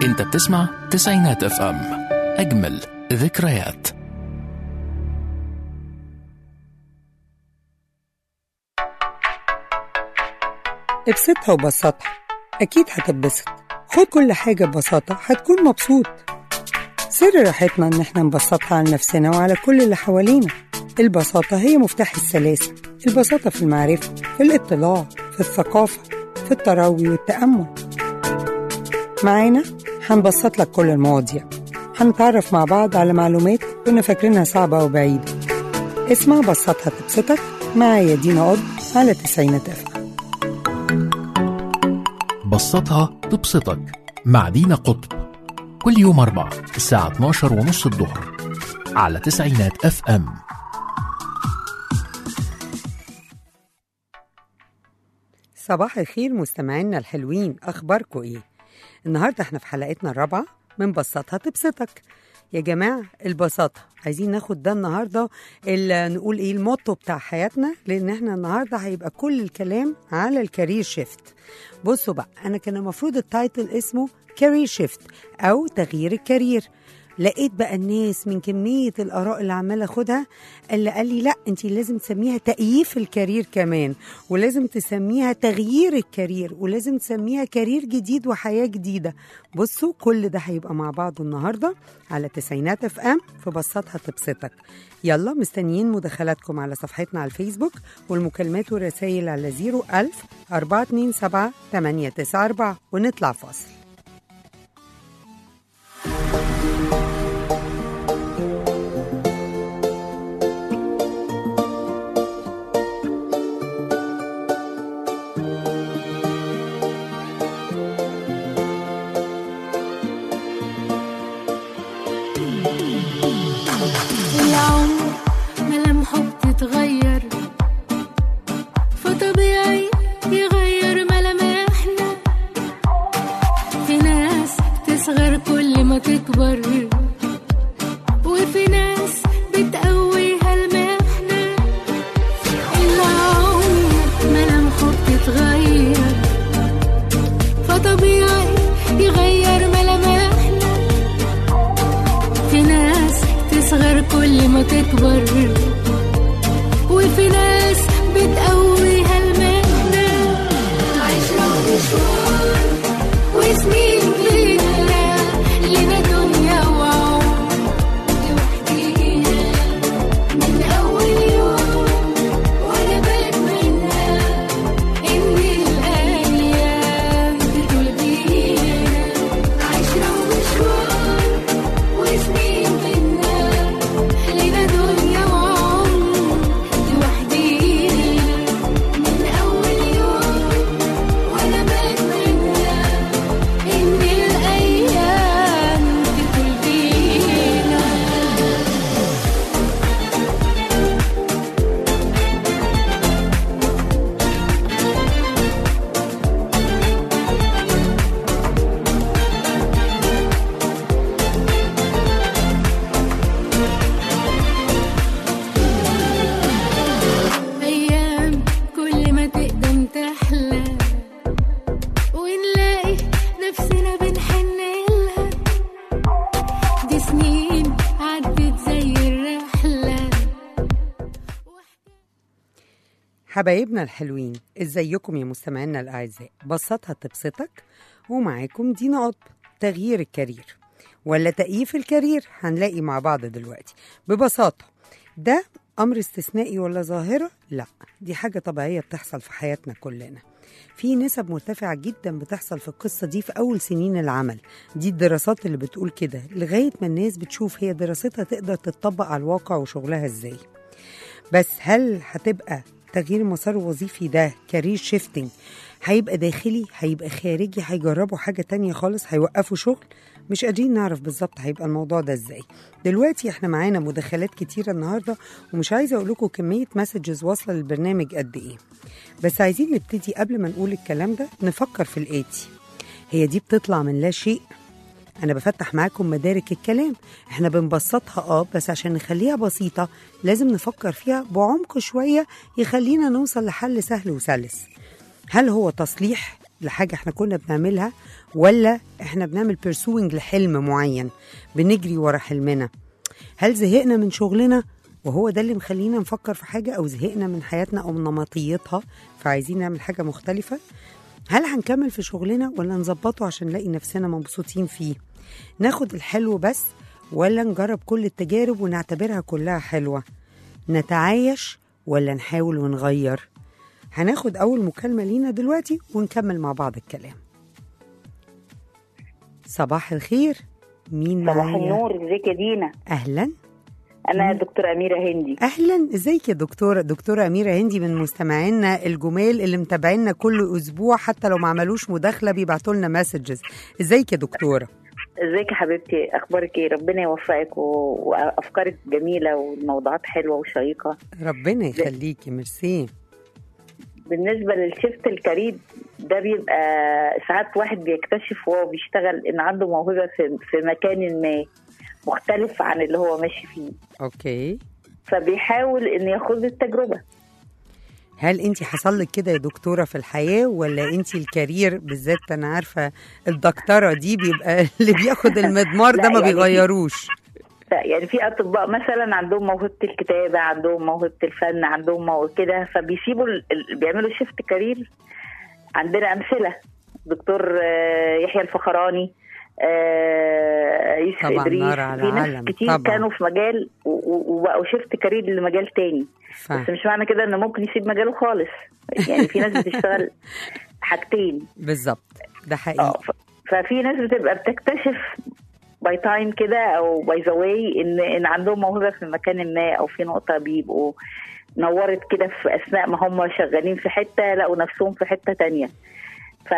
انت بتسمع تسعينات اف ام اجمل ذكريات ابسطها وبسطها أكيد هتتبسط خد كل حاجة ببساطة هتكون مبسوط سر راحتنا إن احنا نبسطها على نفسنا وعلى كل اللي حوالينا البساطة هي مفتاح السلاسة البساطة في المعرفة في الاطلاع في الثقافة في التروي والتأمل معانا هنبسط لك كل المواضيع هنتعرف مع بعض على معلومات كنا فاكرينها صعبة وبعيدة اسمع بسطها تبسطك معايا دينا قض على تسعينات أفهم بسطها تبسطك مع دينا قطب كل يوم أربعة الساعة 12 ونص الظهر على تسعينات اف ام صباح الخير مستمعينا الحلوين اخباركم ايه النهارده احنا في حلقتنا الرابعه من بسطها تبسطك يا جماعه البساطه عايزين ناخد ده النهارده ال- نقول ايه الموتو بتاع حياتنا لان احنا النهارده هيبقى كل الكلام على الكارير شيفت بصوا بقى انا كان المفروض التايتل اسمه كارير شيفت او تغيير الكارير لقيت بقى الناس من كمية الآراء اللي عمالة أخدها اللي قال لي لا أنت لازم تسميها تأييف الكارير كمان ولازم تسميها تغيير الكارير ولازم تسميها كارير جديد وحياة جديدة بصوا كل ده هيبقى مع بعضه النهاردة على تسعينات اف ام في بسطها تبسطك يلا مستنيين مداخلاتكم على صفحتنا على الفيسبوك والمكالمات والرسائل على 01000 427 894 ونطلع فاصل العمر ملامحه بتتغير فطبيعي يغير ملامحنا في ناس تصغر كل ما تكبر وفي ناس بتقويها المحنة العمر ملامحه بتتغير فطبيعي يغير ملامحنا في ناس تصغر كل ما تكبر وفي ناس بتقويها المهنة عشرة ومشوار وسنين لينا لنا دنيا وعمر لوحدينا من أول يوم وأنا بتمنى إن الأيام تطول بينا عشرة ومشوار وسنين منا لنا دنيا وعمر لوحدينا من أول يوم وأنا بتمنى إن الأيام تطول بينا أيام كل ما تقدم تحلى ونلاقي نفسنا بنحن لها دي سنين عدت زي الرحلة حبايبنا الحلوين ازيكم يا مستمعينا الاعزاء بسطها تبسطك ومعاكم دينا قطب تغيير الكارير ولا تأييف الكارير هنلاقي مع بعض دلوقتي ببساطة ده أمر استثنائي ولا ظاهرة؟ لا دي حاجة طبيعية بتحصل في حياتنا كلنا في نسب مرتفعة جدا بتحصل في القصة دي في أول سنين العمل دي الدراسات اللي بتقول كده لغاية ما الناس بتشوف هي دراستها تقدر تتطبق على الواقع وشغلها ازاي بس هل هتبقى تغيير المسار الوظيفي ده كارير شيفتنج هيبقى داخلي هيبقى خارجي هيجربوا حاجة تانية خالص هيوقفوا شغل مش قادرين نعرف بالظبط هيبقى الموضوع ده ازاي دلوقتي احنا معانا مداخلات كتيرة النهاردة ومش عايزة اقول لكم كمية مسجز واصلة للبرنامج قد ايه بس عايزين نبتدي قبل ما نقول الكلام ده نفكر في الآتي هي دي بتطلع من لا شيء انا بفتح معاكم مدارك الكلام احنا بنبسطها اه بس عشان نخليها بسيطة لازم نفكر فيها بعمق شوية يخلينا نوصل لحل سهل وسلس هل هو تصليح لحاجة احنا كنا بنعملها ولا احنا بنعمل pursuing لحلم معين بنجري ورا حلمنا هل زهقنا من شغلنا وهو ده اللي مخلينا نفكر في حاجة أو زهقنا من حياتنا أو من نمطيتها فعايزين نعمل حاجة مختلفة هل هنكمل في شغلنا ولا نظبطه عشان نلاقي نفسنا مبسوطين فيه ناخد الحلو بس ولا نجرب كل التجارب ونعتبرها كلها حلوة نتعايش ولا نحاول ونغير هناخد أول مكالمة لينا دلوقتي ونكمل مع بعض الكلام صباح الخير مين صباح معايا النور ازيك يا دينا أهلا انا دكتور اميره هندي اهلا ازيك يا دكتوره دكتوره اميره هندي من مستمعينا الجمال اللي متابعينا كل اسبوع حتى لو ما عملوش مداخله بيبعتوا لنا مسجز ازيك يا دكتوره ازيك يا حبيبتي اخبارك ايه ربنا يوفقك و... وافكارك جميله والموضوعات حلوه وشيقه ربنا يخليكي ميرسي بالنسبه للشيفت الكارير ده بيبقى ساعات واحد بيكتشف وهو بيشتغل ان عنده موهبه في, في مكان ما مختلف عن اللي هو ماشي فيه اوكي فبيحاول ان ياخد التجربه هل انت حصل لك كده يا دكتوره في الحياه ولا انت الكارير بالذات انا عارفه الدكتوره دي بيبقى اللي بياخد المضمار ده لا ما يعني في- بيغيروش يعني في اطباء مثلا عندهم موهبه الكتابه عندهم موهبه الفن عندهم موهبه كده فبيسيبوا ال- ال- بيعملوا شيفت كارير عندنا امثله دكتور آه، يحيى الفخراني آه، يوسف طبعاً ادريس نار على في ناس علم، كتير طبعاً. كانوا في مجال و- و- وبقوا شيفت كارير لمجال تاني ف... بس مش معنى كده انه ممكن يسيب مجاله خالص يعني في ناس بتشتغل حاجتين بالظبط ده اه حقيقي ف- ففي ناس بتبقى بتكتشف باي تايم كده او باي ذا واي ان ان عندهم موهبه في مكان ما او في نقطه بيبقوا نورت كده في اثناء ما هم شغالين في حته لقوا نفسهم في حته تانية ف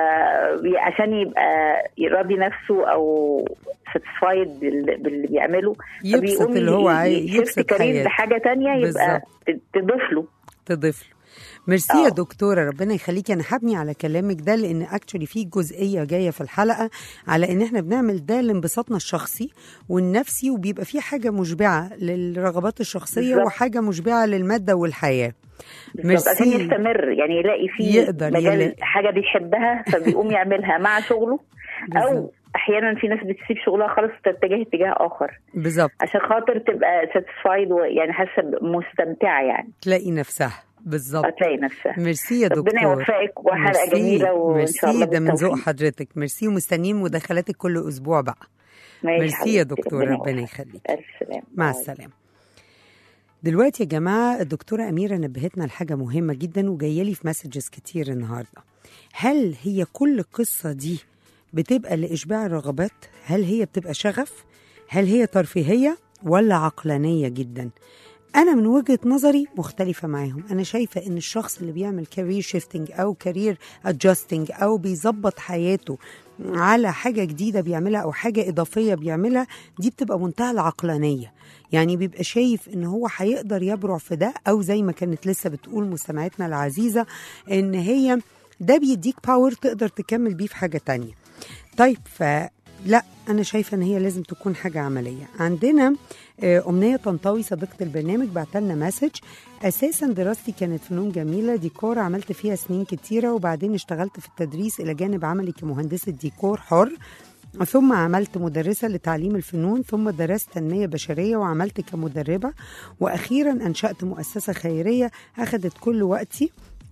عشان يبقى يراضي نفسه او ساتسفايد باللي بيعمله يبسط فبيقوم اللي هو ي- عايز يشفت يبسط كارير حياته لحاجه تانية يبقى ت- تضيف له تضيف له ميرسي يا آه. دكتوره ربنا يخليكي انا هبني على كلامك ده لان اكشولي في جزئيه جايه في الحلقه على ان احنا بنعمل ده لانبساطنا الشخصي والنفسي وبيبقى في حاجه مشبعه للرغبات الشخصيه بالظبط. وحاجه وحاجه مشبعه للماده والحياه بالظبط عشان ميرسي. يستمر يعني يلاقي فيه يقدر مجال يلاقي. حاجه بيحبها فبيقوم يعملها مع شغله او بالظبط. احيانا في ناس بتسيب شغلها خالص وتتجه اتجاه اخر بالظبط عشان خاطر تبقى ساتسفايد ويعني حاسه مستمتعه يعني تلاقي نفسها بالظبط هتلاقي نفسها ميرسي يا دكتور ربنا يوفقك وحلقه ميرسي. جميله وان شاء الله ميرسي ده من ذوق بالتوفيق. حضرتك ميرسي ومستنيين مداخلاتك كل اسبوع بقى ماشي ميرسي يا حبيبتي، دكتور ربنا يوفقك. يخليك الف سلامه مع باي. السلامة دلوقتي يا جماعة الدكتورة أميرة نبهتنا لحاجة مهمة جدا وجاية لي في مسجز كتير النهاردة هل هي كل القصة دي بتبقى لإشباع الرغبات؟ هل هي بتبقى شغف؟ هل هي ترفيهية ولا عقلانية جدا؟ أنا من وجهة نظري مختلفة معاهم أنا شايفة إن الشخص اللي بيعمل كارير شيفتنج أو كارير ادجستنج أو بيظبط حياته على حاجة جديدة بيعملها أو حاجة إضافية بيعملها دي بتبقى منتهى العقلانية يعني بيبقى شايف إن هو هيقدر يبرع في ده أو زي ما كانت لسه بتقول مستمعتنا العزيزة إن هي ده بيديك باور تقدر تكمل بيه في حاجة تانية طيب فلا أنا شايفة إن هي لازم تكون حاجة عملية عندنا آه، أمنية طنطاوي صديقة البرنامج بعتلنا مسج أساسا دراستي كانت فنون جميلة ديكور عملت فيها سنين كتيرة وبعدين اشتغلت في التدريس إلى جانب عملي كمهندسة ديكور حر ثم عملت مدرسة لتعليم الفنون ثم درست تنمية بشرية وعملت كمدربة وأخيرا أنشأت مؤسسة خيرية أخذت كل وقتي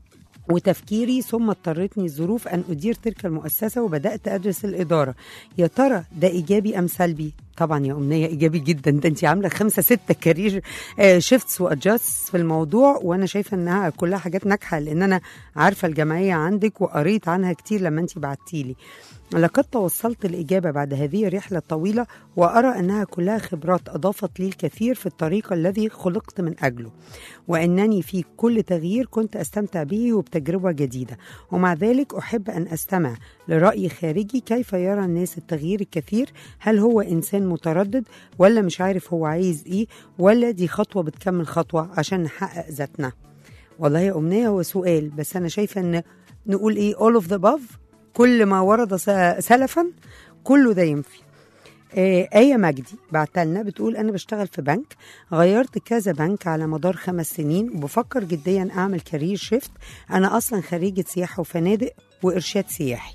وتفكيري ثم اضطرتني الظروف أن أدير تلك المؤسسة وبدأت أدرس الإدارة يا ترى ده إيجابي أم سلبي؟ طبعا يا أمنية إيجابي جدا ده أنت عاملة خمسة ستة كارير شيفتس وأدجاست في الموضوع وأنا شايفة إنها كلها حاجات ناجحة لأن أنا عارفة الجمعية عندك وقريت عنها كتير لما أنت بعتيلي لقد توصلت الإجابة بعد هذه الرحلة الطويلة وأرى أنها كلها خبرات أضافت لي الكثير في الطريق الذي خلقت من أجله وأنني في كل تغيير كنت أستمتع به وبتجربة جديدة ومع ذلك أحب أن أستمع لرأي خارجي كيف يرى الناس التغيير الكثير هل هو إنسان متردد ولا مش عارف هو عايز إيه ولا دي خطوة بتكمل خطوة عشان نحقق ذاتنا والله يا أمنية هو سؤال بس أنا شايفة أن نقول إيه all of the above كل ما ورد س- سلفا كله ده ينفي آه آية مجدي بعتلنا بتقول أنا بشتغل في بنك غيرت كذا بنك على مدار خمس سنين وبفكر جديا أعمل كارير شيفت أنا أصلا خريجة سياحة وفنادق وإرشاد سياحي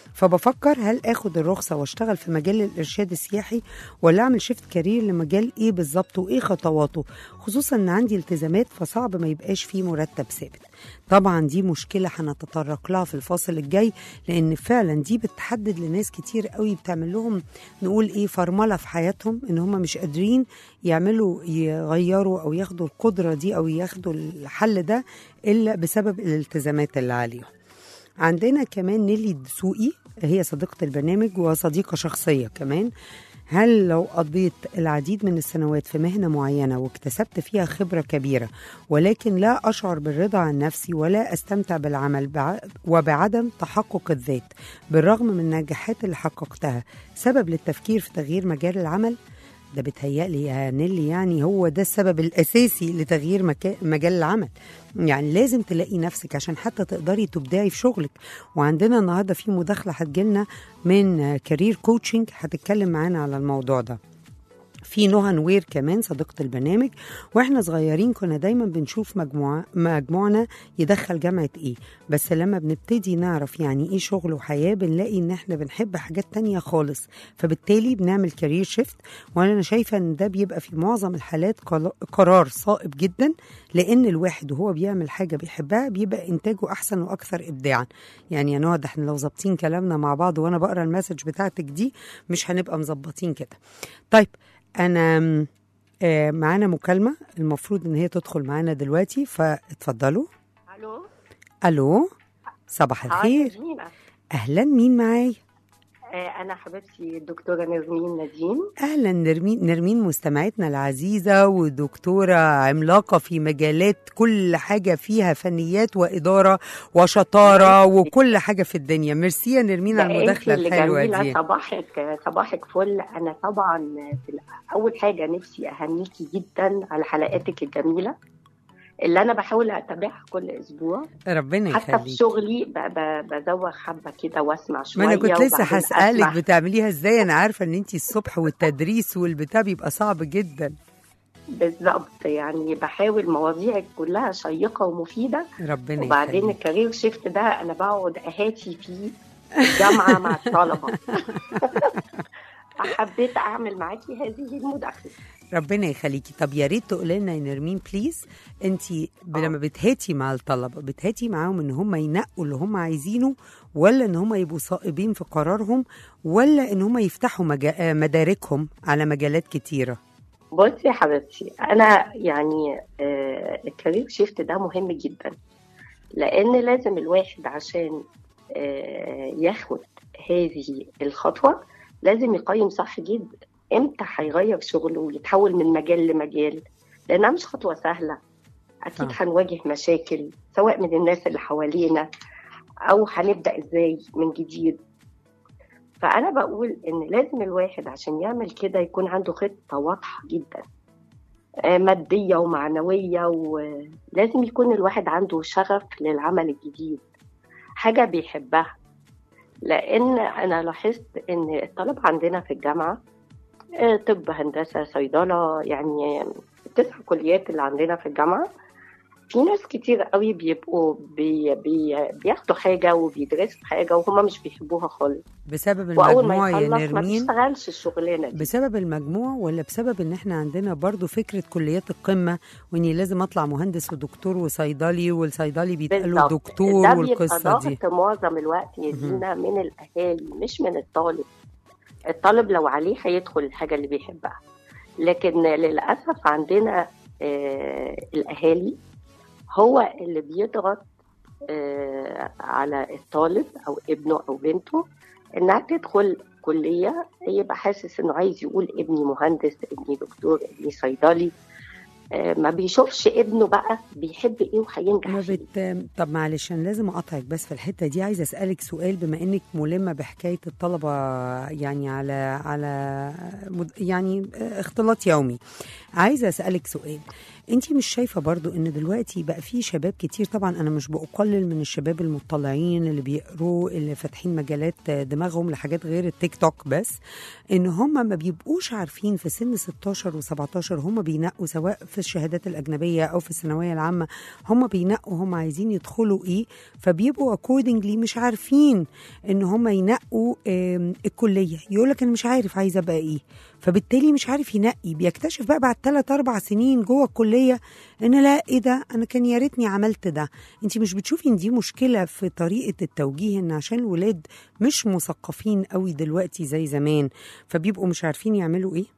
فبفكر هل اخد الرخصه واشتغل في مجال الارشاد السياحي ولا اعمل شيفت كارير لمجال ايه بالظبط وايه خطواته خصوصا ان عندي التزامات فصعب ما يبقاش فيه مرتب ثابت طبعا دي مشكله هنتطرق لها في الفاصل الجاي لان فعلا دي بتحدد لناس كتير قوي بتعمل لهم نقول ايه فرمله في حياتهم ان هم مش قادرين يعملوا يغيروا او ياخدوا القدره دي او ياخدوا الحل ده الا بسبب الالتزامات اللي عليهم عندنا كمان نيلي الدسوقي هي صديقة البرنامج وصديقة شخصية كمان هل لو قضيت العديد من السنوات في مهنة معينة واكتسبت فيها خبرة كبيرة ولكن لا أشعر بالرضا عن نفسي ولا أستمتع بالعمل بع- وبعدم تحقق الذات بالرغم من النجاحات اللي حققتها سبب للتفكير في تغيير مجال العمل ده بتهيألي يا نيلي يعني هو ده السبب الأساسي لتغيير مكا... مجال العمل يعني لازم تلاقي نفسك عشان حتى تقدري تبدعي في شغلك وعندنا النهاردة في مداخلة هتجيلنا من كارير كوتشنج هتتكلم معانا على الموضوع ده في نهى نوير كمان صديقة البرنامج واحنا صغيرين كنا دايما بنشوف مجموعة مجموعنا يدخل جامعة ايه بس لما بنبتدي نعرف يعني ايه شغل وحياة بنلاقي ان احنا بنحب حاجات تانية خالص فبالتالي بنعمل كارير شيفت وانا شايفة ان ده بيبقى في معظم الحالات قل- قرار صائب جدا لان الواحد وهو بيعمل حاجة بيحبها بيبقى انتاجه احسن واكثر ابداعا يعني يا نهى ده احنا لو ظابطين كلامنا مع بعض وانا بقرا المسج بتاعتك دي مش هنبقى مظبطين كده طيب انا م- آه، معانا مكالمة المفروض ان هي تدخل معانا دلوقتي فاتفضلوا الو الو صباح هاي الخير نرمين اهلا مين معايا آه، انا حبيبتي الدكتوره نرمين نديم اهلا نرمين نرمين مستمعتنا العزيزة ودكتورة عملاقة في مجالات كل حاجة فيها فنيات وإدارة وشطارة وكل حاجة في الدنيا ميرسي يا نرمين ده على انت المداخلة اللي الحلوة جميله دي صباحك صباحك فل انا طبعا في الأ- اول حاجه نفسي اهنيكي جدا على حلقاتك الجميله اللي انا بحاول اتابعها كل اسبوع ربنا حتى في يخليك شغلي ب- ب- بزوغ حبه كده واسمع شويه ما انا كنت لسه وبعدين هسألك أسمع. بتعمليها ازاي انا عارفة ان انتي الصبح والتدريس والبتاع بيبقى صعب جدا بالظبط يعني بحاول مواضيعك كلها شيقه ومفيده ربنا وبعدين يخليك الكارير شيفت ده انا بقعد اهاتي فيه في الجامعه مع الطلبه فحبيت اعمل معاكي هذه المداخله ربنا يخليكي طب يا ريت تقولي لنا يا نرمين بليز انت لما بتهاتي مع الطلبه بتهاتي معاهم ان هم ينقوا اللي هم عايزينه ولا ان هم يبقوا صائبين في قرارهم ولا ان هم يفتحوا مجا... آه، مداركهم على مجالات كتيره بصي يا حبيبتي انا يعني آه، الكارير شيفت ده مهم جدا لان لازم الواحد عشان آه، ياخد هذه الخطوه لازم يقيم صح جدا امتى هيغير شغله ويتحول من مجال لمجال لانها مش خطوه سهله اكيد آه. هنواجه مشاكل سواء من الناس اللي حوالينا او هنبدا ازاي من جديد فانا بقول ان لازم الواحد عشان يعمل كده يكون عنده خطه واضحه جدا آه، ماديه ومعنويه ولازم يكون الواحد عنده شغف للعمل الجديد حاجه بيحبها لان انا لاحظت ان الطلبه عندنا في الجامعه آه، طب هندسه صيدله يعني التسع كليات اللي عندنا في الجامعه في ناس كتير قوي بيبقوا بي بي بياخدوا حاجه وبيدرسوا حاجه وهم مش بيحبوها خالص بسبب واول ما المجموع يا يخلص ما نرمين بيشتغلش الشغلانه دي بسبب المجموع ولا بسبب ان احنا عندنا برضو فكره كليات القمه واني لازم اطلع مهندس ودكتور وصيدلي والصيدلي بيتقال له بالظبط. دكتور ده بيبقى والقصه دي ضغط معظم الوقت يا مهم. دينا من الاهالي مش من الطالب الطالب لو عليه هيدخل الحاجه اللي بيحبها لكن للاسف عندنا آه الاهالي هو اللي بيضغط آه على الطالب او ابنه او بنته انها تدخل كليه يبقى حاسس انه عايز يقول ابني مهندس ابني دكتور ابني صيدلي آه ما بيشوفش ابنه بقى بيحب ايه وهينجح ما فيه بت... طب معلش انا لازم اقطعك بس في الحته دي عايزه اسالك سؤال بما انك ملمه بحكايه الطلبه يعني على على مد... يعني اختلاط يومي عايزه اسالك سؤال انت مش شايفه برضو ان دلوقتي بقى في شباب كتير طبعا انا مش بقلل من الشباب المطلعين اللي بيقروا اللي فاتحين مجالات دماغهم لحاجات غير التيك توك بس ان هم ما بيبقوش عارفين في سن 16 و17 هم بينقوا سواء في الشهادات الاجنبيه او في الثانويه العامه هم بينقوا هم عايزين يدخلوا ايه فبيبقوا اكوردنجلي مش عارفين ان هم ينقوا آم، الكليه يقول لك انا مش عارف عايزه ابقى ايه فبالتالي مش عارف ينقي بيكتشف بقى بعد 3 4 سنين جوه الكليه ان لا ايه ده انا كان يا ريتني عملت ده انت مش بتشوفي ان دي مشكله في طريقه التوجيه ان عشان الولاد مش مثقفين قوي دلوقتي زي زمان فبيبقوا مش عارفين يعملوا ايه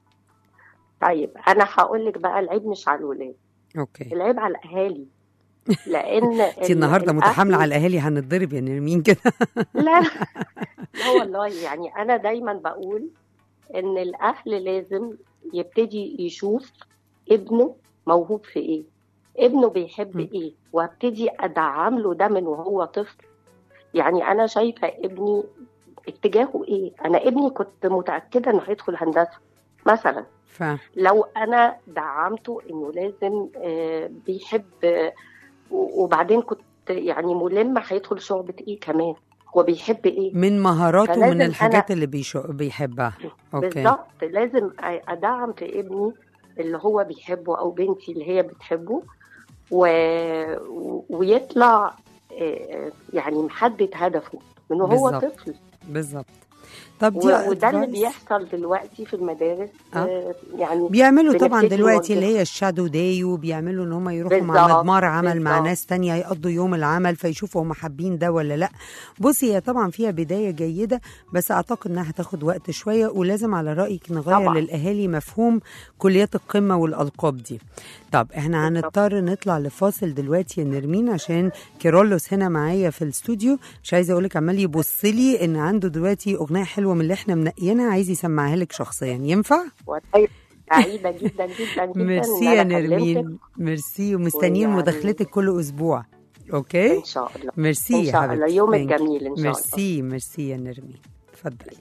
طيب انا هقول لك بقى العيب مش على الولاد اوكي العيب على الاهالي لان انت ال- النهارده الأهل- متحامله على الاهالي هنتضرب يا نرمين كده لا لا والله يعني انا دايما بقول ان الاهل لازم يبتدي يشوف ابنه موهوب في ايه ابنه بيحب م. ايه وابتدي ادعم له ده من وهو طفل يعني انا شايفه ابني اتجاهه ايه انا ابني كنت متاكده انه هيدخل هندسه مثلا ف لو انا دعمته انه لازم آه، بيحب آه، و- وبعدين كنت يعني ملمه هيدخل شعبة ايه كمان هو بيحب ايه من مهاراته فلازم من الحاجات أنا- اللي بيشو... بيحبها اوكي بالظبط لازم أ- ادعم في ابني اللي هو بيحبه او بنتي اللي هي بتحبه و... و- ويطلع آه، يعني محدد هدفه من وهو بالظبط. طفل بالظبط طب دي و- وده اللي advice. بيحصل دلوقتي في المدارس آه. آه، يعني بيعملوا طبعا بنبتدي دلوقتي اللي نوجه. هي الشادو داي وبيعملوا ان هم يروحوا مع بالظبط، مضمار عمل مع بالظبط. ناس تانية يقضوا يوم العمل فيشوفوا هم حابين ده ولا لا بصي هي طبعا فيها بداية جيدة بس اعتقد انها هتاخد وقت شوية ولازم على رأيك نغير طبعاً. للاهالي مفهوم كليات القمة والالقاب دي طب احنا بالظبط. هنضطر نطلع لفاصل دلوقتي يا نرمين عشان كيرولوس هنا معايا في الاستوديو مش عايزه اقول لك عمال يبص لي ان عنده دلوقتي اغنيه حلوه من اللي احنا منقيينها عايز يسمعها لك شخصيا ينفع والله سعيدة جدا جدا جدا ميرسي إن يا أنا كلمتك. نرمين ميرسي ومستنيين ويعني- مداخلتك كل اسبوع اوكي إن شاء الله ميرسي إن يا شاء الله حبيبتي يومك Thank you. جميل إن شاء الله ميرسي ميرسي يا نرمين اتفضلي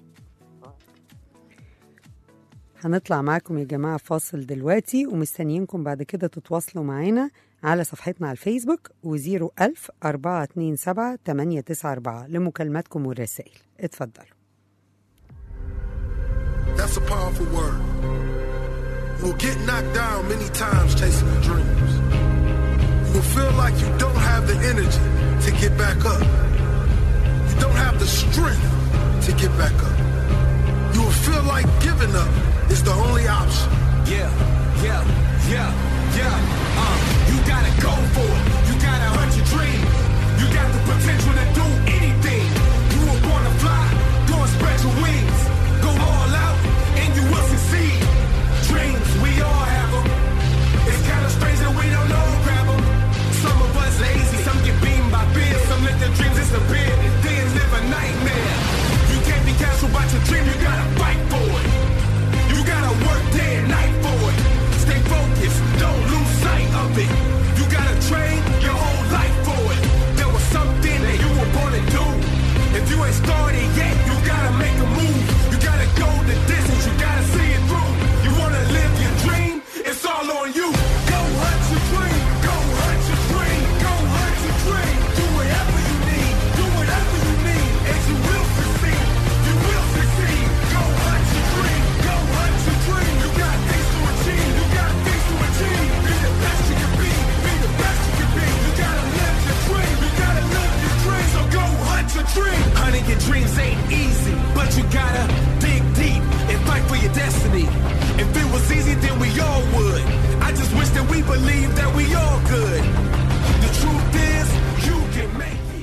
هنطلع معاكم يا جماعة فاصل دلوقتي ومستنيينكم بعد كده تتواصلوا معانا على صفحتنا على الفيسبوك و0 ألف أربعة اتنين سبعة تمانية تسعة أربعة لمكالماتكم والرسائل اتفضلوا That's a powerful word. You'll get knocked down many times chasing your dreams. You'll feel like you don't have the energy to get back up. You don't have the strength to get back up. You will feel like giving up is the only option. Yeah, yeah, yeah, yeah. Uh, you gotta go for it. You gotta hunt your dream. You got the potential to do anything. You were born to fly. Go and spread your wings. Go all out, and you will succeed. Dreams, we all have them. It's kind of strange that we don't know grab 'em. Some of us lazy, some get beamed by beer, some let their dreams disappear. Then live a nightmare. You can't be casual about your dream. You gotta fight for it. You gotta work day and night for it. Stay focused, don't lose sight of it. You gotta train your whole life for it. There was something that you were born to do. If you ain't started yet, you gotta make a move. You gotta go the distance, you gotta see it through. You wanna live your dream? It's all on you. Go hunt your dream. Go hunt your dream. Go hunt your dream. Do whatever you need. Do whatever you need, and you will succeed. You will succeed. Go hunt your dream. Go hunt your dream. You got things to achieve. You got things to achieve. Be the best you can be. Be the best you can be. You gotta live your dream. You gotta live your dream. So go hunt your dream. Hunting your dreams ain't easy, but you gotta dig deep and fight for your destiny. If it was easy, then we all would. I just wish that we believed that we all could. The truth is, you can make it.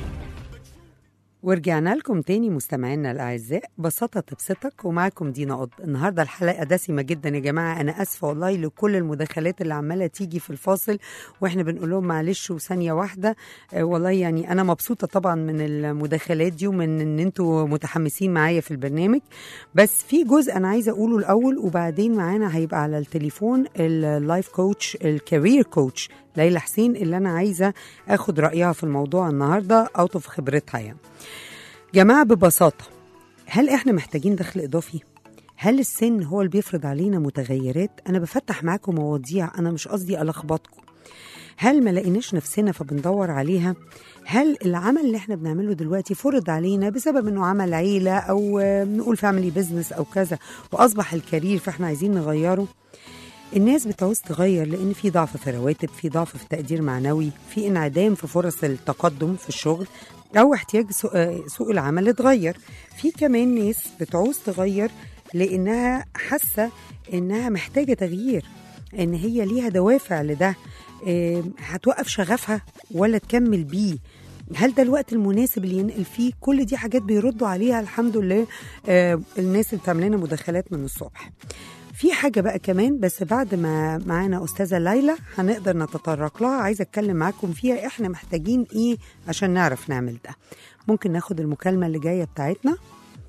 ورجعنا لكم تاني مستمعينا الاعزاء بساطه تبسطك ومعاكم دينا قط النهارده الحلقه دسمه جدا يا جماعه انا اسفه والله لكل المداخلات اللي عماله تيجي في الفاصل واحنا بنقول لهم معلش وثانيه واحده آه والله يعني انا مبسوطه طبعا من المداخلات دي ومن ان انتوا متحمسين معايا في البرنامج بس في جزء انا عايزه اقوله الاول وبعدين معانا هيبقى على التليفون اللايف كوتش الكارير كوتش ليلى حسين اللي انا عايزه اخد رايها في الموضوع النهارده اوت في خبرتها يعني جماعة ببساطة هل احنا محتاجين دخل اضافي؟ هل السن هو اللي بيفرض علينا متغيرات انا بفتح معاكم مواضيع انا مش قصدي الخبطكم هل ما لقيناش نفسنا فبندور عليها هل العمل اللي احنا بنعمله دلوقتي فرض علينا بسبب انه عمل عيله او آه، نقول فاميلي بزنس او كذا واصبح الكارير فاحنا عايزين نغيره الناس بتعوز تغير لان في ضعف في الرواتب في ضعف في تقدير معنوي في انعدام في فرص التقدم في الشغل او احتياج سوق, آه، سوق العمل اتغير في كمان ناس بتعوز تغير لانها حاسه انها محتاجه تغيير ان هي ليها دوافع لده آه، هتوقف شغفها ولا تكمل بيه هل ده الوقت المناسب اللي ينقل فيه كل دي حاجات بيردوا عليها الحمد لله آه، الناس اللي بتعمل لنا مداخلات من الصبح في حاجة بقى كمان بس بعد ما معانا أستاذة ليلى هنقدر نتطرق لها عايزة أتكلم معاكم فيها إحنا محتاجين إيه عشان نعرف نعمل ده ممكن ناخد المكالمة اللي جاية بتاعتنا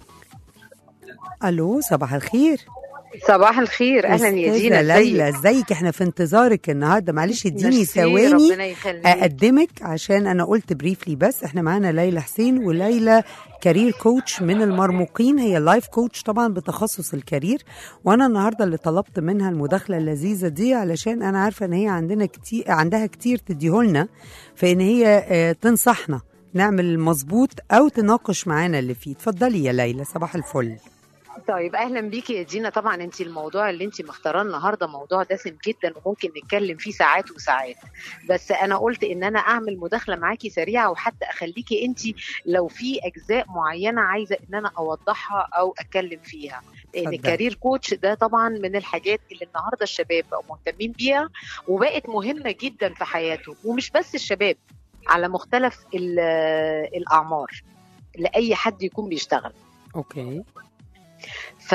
ألو صباح الخير صباح الخير اهلا يا أستاذة دينا ليلى ازيك ازيك احنا في انتظارك النهارده معلش اديني ميرسي، ثواني ربنا يخليك. اقدمك عشان انا قلت بريفلي بس احنا معانا ليلى حسين وليلى كارير كوتش من المرموقين هي لايف كوتش طبعا بتخصص الكارير وانا النهارده اللي طلبت منها المداخله اللذيذه دي علشان انا عارفه ان هي عندنا كتير عندها كتير تديهولنا في ان هي آه، تنصحنا نعمل المظبوط او تناقش معانا اللي فيه اتفضلي يا ليلى صباح الفل طيب اهلا بيكي يا دينا طبعا انت الموضوع اللي انت مختاراه النهارده موضوع دسم جدا وممكن نتكلم فيه ساعات وساعات بس انا قلت ان انا اعمل مداخله معاكي سريعه وحتى اخليكي انت لو في اجزاء معينه عايزه ان انا اوضحها او اتكلم فيها لان اتفضلي. الكارير كوتش ده طبعا من الحاجات اللي النهارده الشباب بقوا مهتمين بيها وبقت مهمه جدا في حياته ومش بس الشباب على مختلف ال- الاعمار لاي حد يكون بيشتغل اوكي ف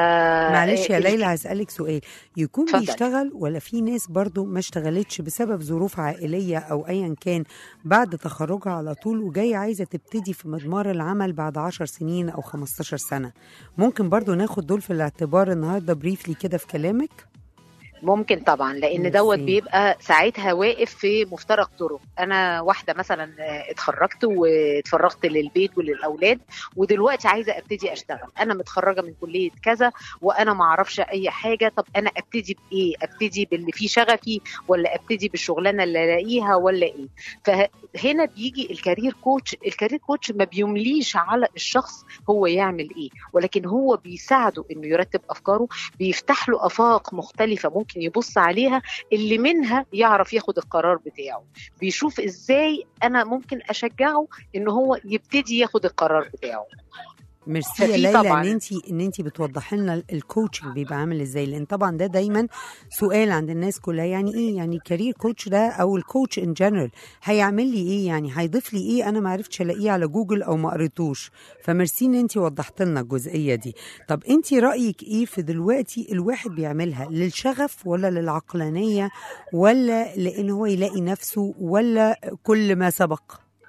معلش يا ال- ليلى هسألك سؤال يكون اتفضل. بيشتغل ولا في ناس برضو ما اشتغلتش بسبب ظروف عائلية أو أيا كان بعد تخرجها على طول وجاية عايزة تبتدي في مضمار العمل بعد 10 سنين أو 15 سنة ممكن برضو ناخد دول في الاعتبار النهاردة بريفلي كده في كلامك ممكن طبعا لان ميرسي. دوت بيبقى ساعتها واقف في مفترق طرق انا واحده مثلا آه، اتخرجت واتفرغت للبيت وللاولاد ودلوقتي عايزه ابتدي اشتغل انا متخرجه من كليه كذا وانا ما اعرفش اي حاجه طب انا ابتدي بايه ابتدي باللي فيه شغفي ولا ابتدي بالشغلانه اللي الاقيها ولا ايه فهنا بيجي الكارير كوتش الكارير كوتش ما بيمليش على الشخص هو يعمل ايه ولكن هو بيساعده انه يرتب افكاره بيفتح له افاق مختلفه ممكن يبص عليها اللي منها يعرف ياخد القرار بتاعه بيشوف ازاي انا ممكن اشجعه ان هو يبتدي ياخد القرار بتاعه ميرسي يا ففي ليلى طبعاً. ان انت ان انت بتوضحي لنا الكوتشنج بيبقى عامل ازاي لان طبعا ده دايما سؤال عند الناس كلها يعني ايه يعني كارير كوتش ده او الكوتش ان جنرال هيعمل لي ايه يعني هيضيف لي ايه انا ما عرفتش الاقيه على جوجل او ما قريتوش فميرسي ان انت وضحت لنا الجزئيه دي طب انت رايك ايه في دلوقتي الواحد بيعملها للشغف ولا للعقلانيه ولا لان هو يلاقي نفسه ولا كل ما سبق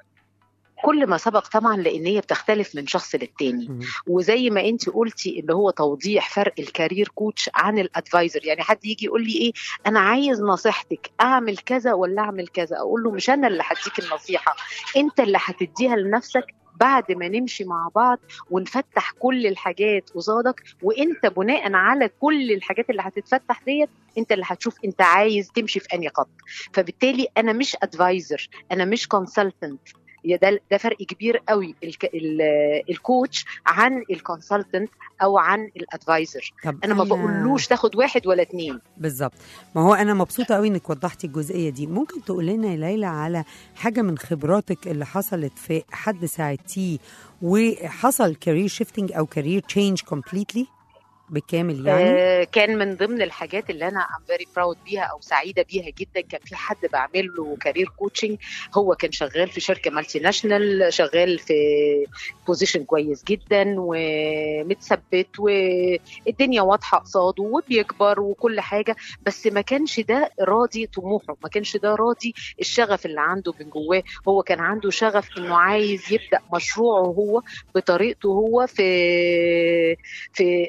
كل ما سبق طبعا لان هي بتختلف من شخص للتاني مم. وزي ما انت قلتي اللي هو توضيح فرق الكارير كوتش عن الادفايزر يعني حد يجي يقول لي ايه انا عايز نصيحتك اعمل كذا ولا اعمل كذا اقول له مش انا اللي هديك النصيحه انت اللي هتديها لنفسك بعد ما نمشي مع بعض ونفتح كل الحاجات قصادك وانت بناء على كل الحاجات اللي هتتفتح ديت انت اللي هتشوف انت عايز تمشي في انهي خط فبالتالي انا مش ادفايزر انا مش كونسلتنت يا ده ده فرق كبير قوي الك... ال... الكوتش عن الكونسلتنت او عن الادفايزر طب انا ما بقولوش تاخد واحد ولا اتنين بالظبط ما هو انا مبسوطه قوي انك وضحتي الجزئيه دي ممكن تقول لنا يا ليلى على حاجه من خبراتك اللي حصلت في حد ساعدتيه وحصل كارير شيفتنج او كارير تشينج كومبليتلي بالكامل يعني آه كان من ضمن الحاجات اللي انا ام فيري براود بيها او سعيده بيها جدا كان في حد بعمل له كارير كوتشنج هو كان شغال في شركه مالتي ناشونال شغال في بوزيشن كويس جدا ومتثبت والدنيا واضحه قصاده وبيكبر وكل حاجه بس ما كانش ده راضي طموحه ما كانش ده راضي الشغف اللي عنده من جواه هو كان عنده شغف انه عايز يبدا مشروعه هو بطريقته هو في في في البلد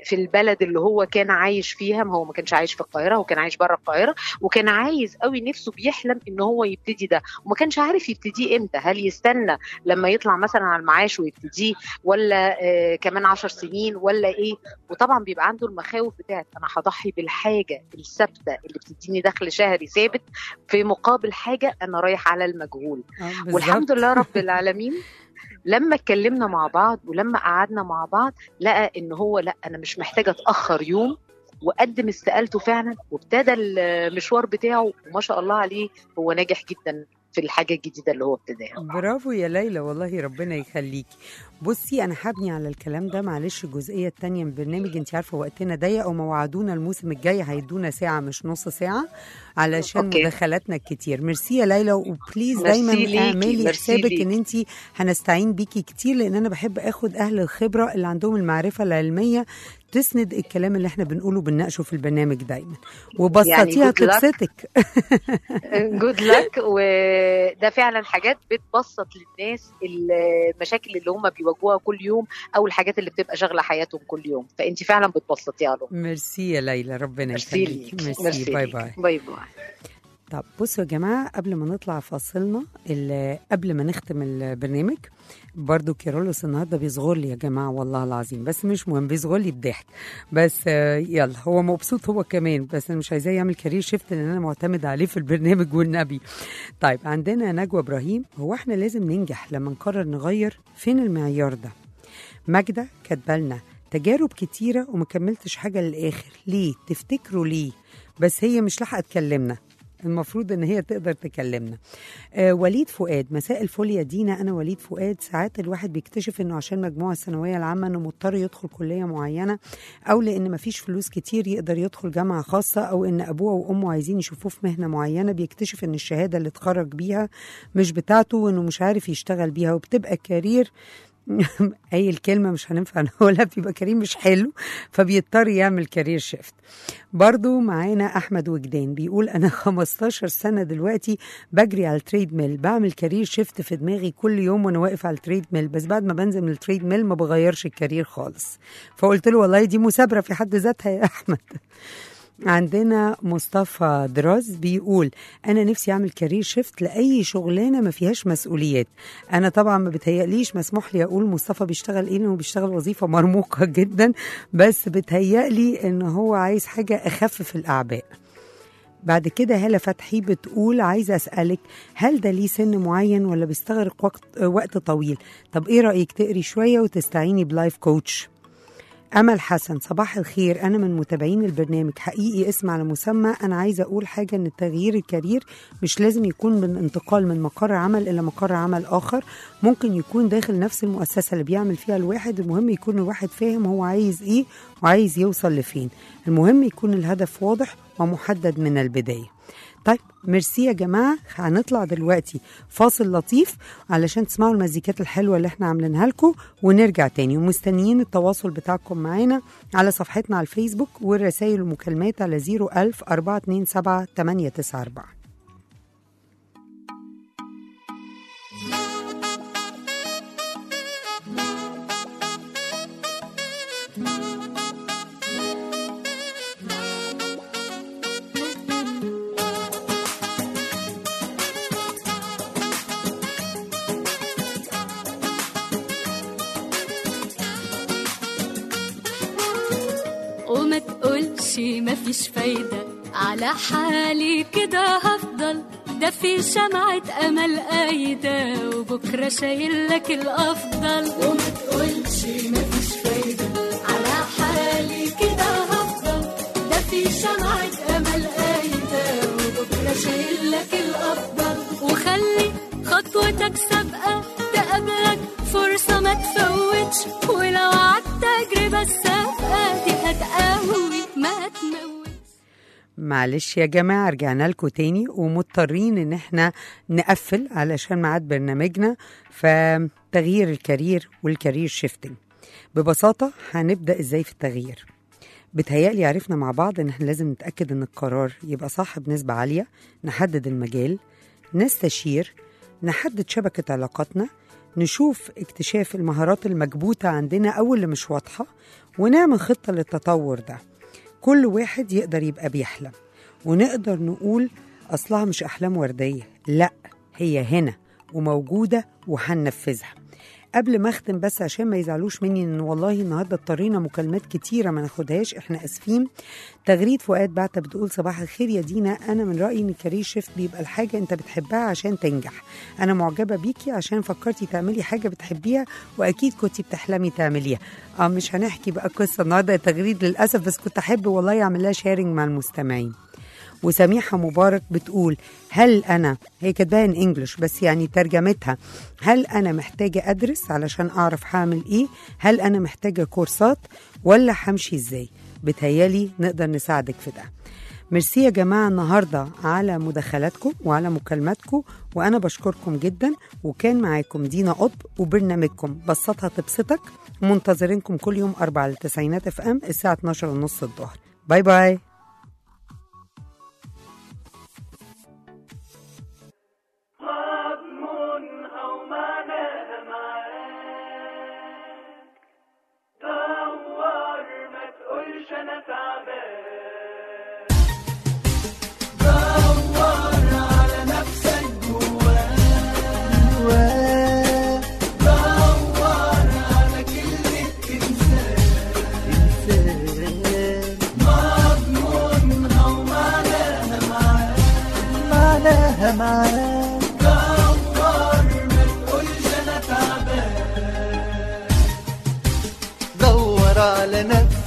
البلد اللي هو كان عايش فيها ما هو ما كانش عايش في القاهره هو كان عايش بره القاهره وكان عايز قوي نفسه بيحلم ان هو يبتدي ده وما كانش عارف يبتديه امتى هل يستنى لما يطلع مثلا على المعاش ويبتديه ولا آه كمان عشر سنين ولا ايه وطبعا بيبقى عنده المخاوف بتاعت انا هضحي بالحاجه الثابته اللي بتديني دخل شهري ثابت في مقابل حاجه انا رايح على المجهول آه، بالظبط. والحمد لله رب العالمين لما اتكلمنا مع بعض ولما قعدنا مع بعض لقى ان هو لا انا مش محتاجه اتاخر يوم وقدم استقالته فعلا وابتدى المشوار بتاعه وما شاء الله عليه هو ناجح جدا في الحاجه الجديده اللي هو ابتداها برافو يا ليلى والله ربنا يخليكي بصي انا هبني على الكلام ده معلش الجزئيه الثانيه من البرنامج انت عارفه وقتنا ضيق وما وعدونا الموسم الجاي هيدونا ساعه مش نص ساعه علشان أوكي. مداخلاتنا الكتير ميرسي يا ليلى وبليز ميرسي دايما ليكي، اعملي ميرسي حسابك ليكي. ان انت هنستعين بيكي كتير لان انا بحب اخد اهل الخبره اللي عندهم المعرفه العلميه تسند الكلام اللي احنا بنقوله بنناقشه في البرنامج دايما وبسطيها good luck. تبسطك جود لك وده فعلا حاجات بتبسط للناس المشاكل اللي هم بيواجهوها كل يوم او الحاجات اللي بتبقى شاغله حياتهم كل يوم فانت فعلا بتبسطيها لهم ميرسي يا ليلى ربنا ميرسي يخليكي ليك ميرسي باي ليك. باي باي باي طب بصوا يا جماعة قبل ما نطلع فاصلنا ال- قبل ما نختم البرنامج برضو كيرلس النهارده بيصغر لي يا جماعة والله العظيم بس مش مهم بيصغر لي بضحك بس آه، يلا هو مبسوط هو كمان بس أنا مش عايزاه يعمل كارير شيفت لأن أنا معتمد عليه في البرنامج والنبي طيب عندنا نجوى إبراهيم هو احنا لازم ننجح لما نقرر نغير فين المعيار ده ماجدة كاتبالنا تجارب كتيرة وما كملتش حاجة للآخر ليه تفتكروا ليه بس هي مش لاحقة تكلمنا المفروض ان هي تقدر تكلمنا آه وليد فؤاد مساء الفل يا دينا انا وليد فؤاد ساعات الواحد بيكتشف انه عشان مجموع الثانويه العامه انه مضطر يدخل كليه معينه او لان مفيش فلوس كتير يقدر يدخل جامعه خاصه او ان ابوه وامه عايزين يشوفوه في مهنه معينه بيكتشف ان الشهاده اللي اتخرج بيها مش بتاعته وانه مش عارف يشتغل بيها وبتبقى كارير اي الكلمه مش هننفع نقولها بيبقى كريم مش حلو فبيضطر يعمل كارير شيفت برضو معانا احمد وجدان بيقول انا 15 سنه دلوقتي بجري على التريد ميل بعمل كارير شيفت في دماغي كل يوم وانا واقف على التريد ميل بس بعد ما بنزل من التريد ميل ما بغيرش الكارير خالص فقلت له والله دي مثابره في حد ذاتها يا احمد عندنا مصطفى دراز بيقول انا نفسي اعمل كارير شيفت لاي شغلانه ما فيهاش مسؤوليات انا طبعا ما بتهيأليش مسموح لي اقول مصطفى بيشتغل ايه لانه بيشتغل وظيفه مرموقه جدا بس بتهيألي ان هو عايز حاجه اخفف الاعباء بعد كده هالة فتحي بتقول عايزة أسألك هل ده ليه سن معين ولا بيستغرق وقت, وقت طويل طب إيه رأيك تقري شوية وتستعيني بلايف كوتش أمل حسن صباح الخير أنا من متابعين البرنامج حقيقي اسم على مسمى أنا عايزة أقول حاجة إن تغيير الكارير مش لازم يكون من انتقال من مقر عمل إلى مقر عمل آخر ممكن يكون داخل نفس المؤسسة اللي بيعمل فيها الواحد المهم يكون الواحد فاهم هو عايز إيه وعايز يوصل لفين المهم يكون الهدف واضح ومحدد من البداية طيب ميرسي يا جماعة هنطلع دلوقتي فاصل لطيف علشان تسمعوا المزيكات الحلوة اللي احنا عاملينها لكم ونرجع تاني ومستنيين التواصل بتاعكم معانا على صفحتنا على الفيسبوك والرسائل والمكالمات على 01000 427 894 وما تقولش مفيش فايدة على حالي كده هفضل ده في شمعة أمل قايدة وبكرة شايل لك الأفضل وما تقولش مفيش فايدة على حالي كده هفضل ده في شمعة أمل قايدة وبكرة شايل لك الأفضل وخلي خطوتك سابقة تقابلك فرصة ما تفوتش ولو عدت تجربة السابقة دي هتقوي ما تموت معلش يا جماعة رجعنا لكم تاني ومضطرين ان احنا نقفل علشان ميعاد برنامجنا فتغيير الكارير والكارير شيفتنج ببساطة هنبدأ ازاي في التغيير بتهيألي عرفنا مع بعض ان احنا لازم نتأكد ان القرار يبقى صح بنسبة عالية نحدد المجال نستشير نحدد شبكة علاقاتنا نشوف اكتشاف المهارات المكبوتة عندنا أو اللي مش واضحة ونعمل خطة للتطور ده كل واحد يقدر يبقى بيحلم ونقدر نقول أصلها مش أحلام وردية لأ هي هنا وموجودة وهننفذها قبل ما اختم بس عشان ما يزعلوش مني ان والله النهارده اضطرينا مكالمات كتيره ما ناخدهاش احنا اسفين تغريد فؤاد بعتة بتقول صباح الخير يا دينا انا من رايي ان كارير شيفت بيبقى الحاجه انت بتحبها عشان تنجح انا معجبه بيكي عشان فكرتي تعملي حاجه بتحبيها واكيد كنتي بتحلمي تعمليها اه مش هنحكي بقى قصه النهارده تغريد للاسف بس كنت احب والله اعمل لها شيرنج مع المستمعين وسميحة مبارك بتقول هل أنا هي كاتباها ان انجلش بس يعني ترجمتها هل أنا محتاجة أدرس علشان أعرف هعمل إيه هل أنا محتاجة كورسات ولا همشي إزاي بتهيالي نقدر نساعدك في ده ميرسي يا جماعة النهاردة على مداخلاتكم وعلى مكالماتكم وأنا بشكركم جدا وكان معاكم دينا قطب وبرنامجكم بسطها تبسطك منتظرينكم كل يوم أربعة للتسعينات اف ام الساعة 12 ونص الظهر باي باي دور على نفسك